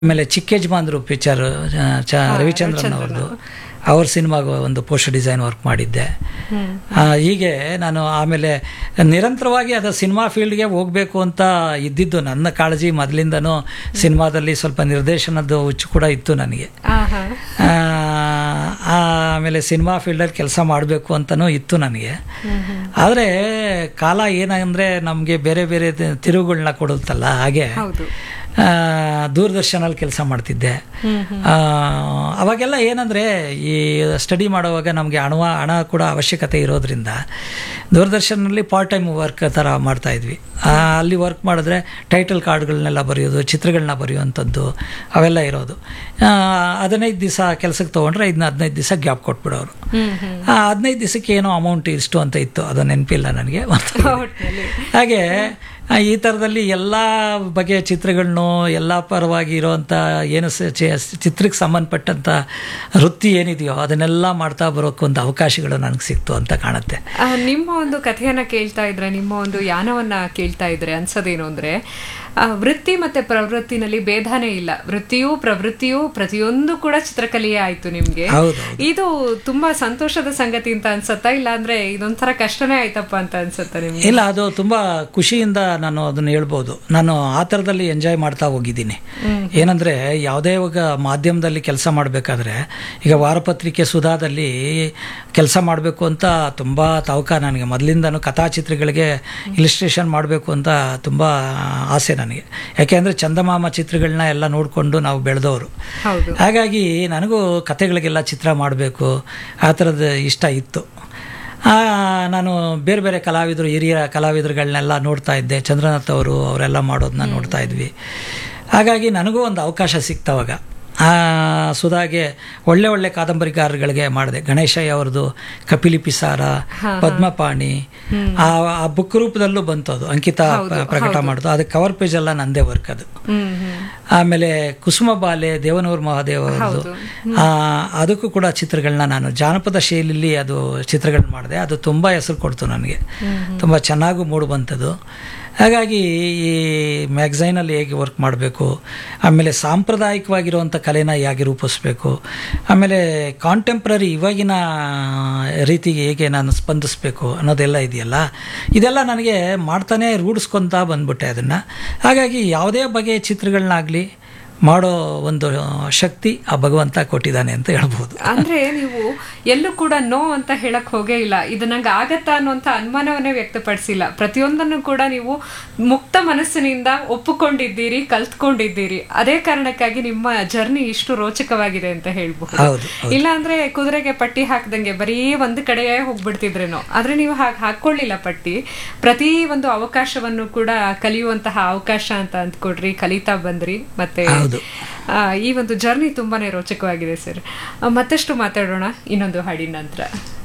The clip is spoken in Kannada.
ಆಮೇಲೆ ಚಿಕ್ಕ ಯಜಮಾನ್ರು ಪಿಕ್ಚರ್ ಚ ರವಿಚಂದ್ರನ್ ಅವ್ರದ್ದು ಅವ್ರ ಸಿನಿಮಾಗೂ ಒಂದು ಪೋಸ್ಟರ್ ಡಿಸೈನ್ ವರ್ಕ್ ಮಾಡಿದ್ದೆ ಆ, ಹೀಗೆ ನಾನು ಆಮೇಲೆ ನಿರಂತರವಾಗಿ ಅದು ಸಿನಿಮಾ ಫೀಲ್ಡ್ಗೆ ಹೋಗಬೇಕು ಅಂತ ಇದ್ದಿದ್ದು ನನ್ನ ಕಾಳಜಿ ಮೊದಲಿಂದನೂ ಸಿನಿಮಾದಲ್ಲಿ ಸ್ವಲ್ಪ ನಿರ್ದೇಶನದ ಹುಚ್ಚು ಕೂಡ ಇತ್ತು ನನಗೆ ಆಹಾ. ಆ, ಆಮೇಲೆ ಸಿನಿಮಾ ಫೀಲ್ಡಲ್ಲಿ ಕೆಲಸ ಮಾಡಬೇಕು ಅಂತಲೂ ಇತ್ತು ನನಗೆ ಆದರೆ ಕಾಲ ಏನಂದರೆ ನಮಗೆ ಬೇರೆ ಬೇರೆ ತಿರುವುಗಳನ್ನ ಕೊಡುತ್ತಲ್ಲ ಹಾಗೆ ಹೌದು ಆ, ದೂರದರ್ಶನಲ್ಲಿ ಕೆಲಸ ಮಾಡ್ತಿದ್ದೆ ಆ, ಅವಾಗೆಲ್ಲ ಏನಂದರೆ ಈ ಸ್ಟಡಿ ಮಾಡುವಾಗ ನಮಗೆ ಹಣ ಹಣ ಕೂಡ ಅವಶ್ಯಕತೆ ಇರೋದ್ರಿಂದ ದೂರದರ್ಶನಲ್ಲಿ ಪಾರ್ಟ್ ಟೈಮ್ ವರ್ಕ್ ಥರ ಮಾಡ್ತಾ ಇದ್ವಿ ಆ, ಅಲ್ಲಿ ವರ್ಕ್ ಮಾಡಿದ್ರೆ ಟೈಟಲ್ ಕಾರ್ಡ್ಗಳನ್ನೆಲ್ಲ ಬರೆಯೋದು ಚಿತ್ರಗಳನ್ನ ಬರೆಯುವಂಥದ್ದು ಅವೆಲ್ಲ ಇರೋದು ಆ, ಹದಿನೈದು ದಿವಸ ಕೆಲಸಕ್ಕೆ ತೊಗೊಂಡ್ರೆ ಇದನ್ನ ಹದಿನೈದು ದಿವಸ ಗ್ಯಾಪ್ ಕೊಟ್ಬಿಡೋರು ಹ್ಮ್ ಹ್ಮ್ ಆ ಹದಿನೈದು ದಿವಸಕ್ಕೆ ಏನೋ ಅಮೌಂಟ್ ಇಷ್ಟು ಅಂತ ಇತ್ತು ಅದು ನೆನಪಿಲ್ಲ ನನಗೆ ಒಟ್ನಲ್ಲಿ ಹಾಗೆ ಆ, ಈ ಥರದಲ್ಲಿ ಎಲ್ಲ ಬಗೆಯ ಚಿತ್ರಗಳನ್ನು ಎಲ್ಲ ಪರವಾಗಿ ಇರೋವಂಥ ಏನು ಸ- ಚಿ- ಚಿತ್ರಕ್ಕೆ ಸಂಬಂಧಪಟ್ಟಂಥ ವೃತ್ತಿ ಏನಿದೆಯೋ ಅದನ್ನೆಲ್ಲ ಮಾಡ್ತಾ ಬರೋಕ್ಕೆ ಒಂದು ಅವಕಾಶಗಳು ನನಗೆ ಸಿಕ್ತು ಅಂತ ಕಾಣುತ್ತೆ ಆ, ನಿಮ್ಮ ಒಂದು ಕಥೆಯನ್ನ ಕೇಳ್ತಾ ಇದ್ರೆ ನಿಮ್ಮ ಒಂದು ಯಾನವನ್ನ ಕೇಳ್ತಾ ಇದ್ರೆ ಅನ್ಸೋದೇನು ಅಂದ್ರೆ ಆ, ವೃತ್ತಿ ಮತ್ತೆ ಪ್ರವೃತ್ತಿನಲ್ಲಿ ಭೇದನೇ ಇಲ್ಲ ವೃತ್ತಿಯೂ ಪ್ರವೃತ್ತಿಯೂ ಪ್ರತಿಯೊಂದು ಕೂಡ ಚಿತ್ರಕಲೆಯೇ ಆಯ್ತು ನಿಮ್ಗೆ ಹೌದು ಇದು ತುಂಬಾ ಸಂತೋಷದ ಸಂಗತಿ ಅಂತ ಅನ್ಸತ್ತಾ ಇಲ್ಲ ಅಂದ್ರೆ ಇದೊಂಥರ ಕಷ್ಟನೇ ಆಯ್ತಪ್ಪ ಅಂತ ಅನ್ಸತ್ತಾ ನಿಮ್ಗೆ ಇಲ್ಲ ಅದು ತುಂಬ ಖುಷಿಯಿಂದ ನಾನು ಅದನ್ನು ಹೇಳ್ಬೋದು ನಾನು ಆ ಥರದಲ್ಲಿ ಎಂಜಾಯ್ ಮಾಡ್ತಾ ಹೋಗಿದ್ದೀನಿ ಏನಂದರೆ ಯಾವುದೇ ಇವಾಗ ಮಾಧ್ಯಮದಲ್ಲಿ ಕೆಲಸ ಮಾಡಬೇಕಾದ್ರೆ ಈಗ ವಾರಪತ್ರಿಕೆ ಸುಧಾದಲ್ಲಿ ಕೆಲಸ ಮಾಡಬೇಕು ಅಂತ ತುಂಬ ತವಕ ನನಗೆ ಮೊದಲಿಂದನೂ ಕಥಾಚಿತ್ರಗಳಿಗೆ ಇಲಿಸ್ಟ್ರೇಷನ್ ಮಾಡಬೇಕು ಅಂತ ತುಂಬ ಆಸೆ ನನಗೆ ಯಾಕೆಂದರೆ ಚಂದಮಾಮ ಚಿತ್ರಗಳನ್ನ ಎಲ್ಲ ನೋಡಿಕೊಂಡು ನಾವು ಬೆಳೆದವರು ಹೌದು ಹಾಗಾಗಿ ನನಗೂ ಕತೆಗಳಿಗೆಲ್ಲ ಚಿತ್ರ ಮಾಡಬೇಕು ಆ ಥರದ ಇಷ್ಟ ಇತ್ತು ಆ, ನಾನು ಬೇರೆ ಬೇರೆ ಕಲಾವಿದರು ಹಿರಿಯ ಕಲಾವಿದರುಗಳನ್ನೆಲ್ಲ ನೋಡ್ತಾ ಇದ್ದೆ ಚಂದ್ರನಾಥ್ ಅವರು ಅವರೆಲ್ಲ ಮಾಡೋದನ್ನ ನೋಡ್ತಾ ಇದ್ವಿ ಹಾಗಾಗಿ ನನಗೂ ಒಂದು ಅವಕಾಶ ಸಿಕ್ತವಾಗ ಆ, ಸುಧಾಗೆ ಒಳ್ಳೆ ಒಳ್ಳೆ ಕಾದಂಬರಿಕಾರಗಳಿಗೆ ಮಾಡಿದೆ ಗಣೇಶಯ್ಯ ಅವ್ರದ್ದು ಕಪಿಲಿ ಪಿಸಾರ ಪದ್ಮಪಾಣಿ ಆ ಆ ಬುಕ್ ರೂಪದಲ್ಲೂ ಬಂತು ಅದು ಅಂಕಿತ ಪ- ಪ್ರಕಟ ಮಾಡೋದು ಅದಕ್ಕೆ ಕವರ್ ಪೇಜ್ ಎಲ್ಲ ನಂದೇ ವರ್ಕ್ ಅದು ಹ್ಮ್ ಹ್ಮ್ ಆಮೇಲೆ ಕುಸುಮ ಬಾಲೆ ದೇವನೂರು ಮಹಾದೇವ್ ಅವ್ರದ್ದು ಆ, ಅದಕ್ಕೂ ಕೂಡ ಚಿತ್ರಗಳನ್ನ ನಾನು ಜಾನಪದ ಶೈಲಿಲಿ ಅದು ಚಿತ್ರಗಳನ್ನ ಮಾಡಿದೆ ಅದು ತುಂಬ ಹೆಸರು ಕೊಡ್ತು ನನಗೆ ತುಂಬ ಚೆನ್ನಾಗೂ ಮೂಡು ಬಂತದು ಹಾಗಾಗಿ ಈ ಮ್ಯಾಗ್ಝೈನಲ್ಲಿ ಹೇಗೆ ವರ್ಕ್ ಮಾಡಬೇಕು ಆಮೇಲೆ ಸಾಂಪ್ರದಾಯಿಕವಾಗಿರುವಂಥ ಕಲೆನ ಹೇಗೆ ರೂಪಿಸ್ಬೇಕು ಆಮೇಲೆ ಕಾಂಟೆಂಪ್ರರಿ ಇವಾಗಿನ ರೀತಿಗೆ ಹೇಗೆ ನಾನು ಸ್ಪಂದಿಸಬೇಕು ಅನ್ನೋದೆಲ್ಲ ಇದೆಯಲ್ಲ ಇದೆಲ್ಲ ನನಗೆ ಮಾಡ್ತಾನೆ ರೂಢಿಸ್ಕೊತಾ ಬಂದ್ಬಿಟ್ಟೆ ಅದನ್ನು ಹಾಗಾಗಿ ಯಾವುದೇ ಬಗೆಯ ಚಿತ್ರಗಳನ್ನಾಗಲಿ ಮಾಡೋ ಒಂದು ಶಕ್ತಿ ಆ ಭಗವಂತ ಕೊಟ್ಟಿದ್ದಾನೆ ಅಂತ ಹೇಳ್ಬೋದು ಅಂದ್ರೆ ನೀವು ಎಲ್ಲೂ ಕೂಡ ನೋ ಅಂತ ಹೇಳಕ್ ಹೋಗೇ ಇಲ್ಲ ಇದು ನಂಗೆ ಆಗತ್ತಾ ಅನ್ನುವಂತ ಅನುಮಾನವನ್ನೇ ವ್ಯಕ್ತಪಡಿಸಿಲ್ಲ ಪ್ರತಿಯೊಂದನ್ನು ಕೂಡ ನೀವು ಮುಕ್ತ ಮನಸ್ಸಿನಿಂದ ಒಪ್ಪಿಕೊಂಡಿದ್ದೀರಿ ಕಲ್ತ್ಕೊಂಡಿದ್ದೀರಿ ಅದೇ ಕಾರಣಕ್ಕಾಗಿ ನಿಮ್ಮ ಜರ್ನಿ ಇಷ್ಟು ರೋಚಕವಾಗಿದೆ ಅಂತ ಹೇಳ್ಬಹುದು ಹೌದು ಇಲ್ಲ ಅಂದ್ರೆ ಕುದುರೆಗೆ ಪಟ್ಟಿ ಹಾಕ್ದಂಗೆ ಬರೀ ಒಂದು ಕಡೆಯೇ ಹೋಗ್ಬಿಡ್ತಿದ್ರೇನೋ ಆದ್ರೆ ನೀವು ಹಾಗೆ ಹಾಕೊಳ್ಳಿಲ್ಲ ಪಟ್ಟಿ ಪ್ರತಿ ಒಂದು ಅವಕಾಶವನ್ನು ಕೂಡ ಕಲಿಯುವಂತಹ ಅವಕಾಶ ಅಂತ ಅಂದ್ಕೊಡ್ರಿ ಕಲಿತಾ ಬಂದ್ರಿ ಮತ್ತೆ ಹೌದು ಆ, ಈ ಒಂದು ಜರ್ನಿ ತುಂಬಾನೇ ರೋಚಕವಾಗಿದೆ ಸರ್ ಮತ್ತಷ್ಟು ಮಾತಾಡೋಣ ಇನ್ನೊಂದು ಹಾಡಿನ ನಂತರ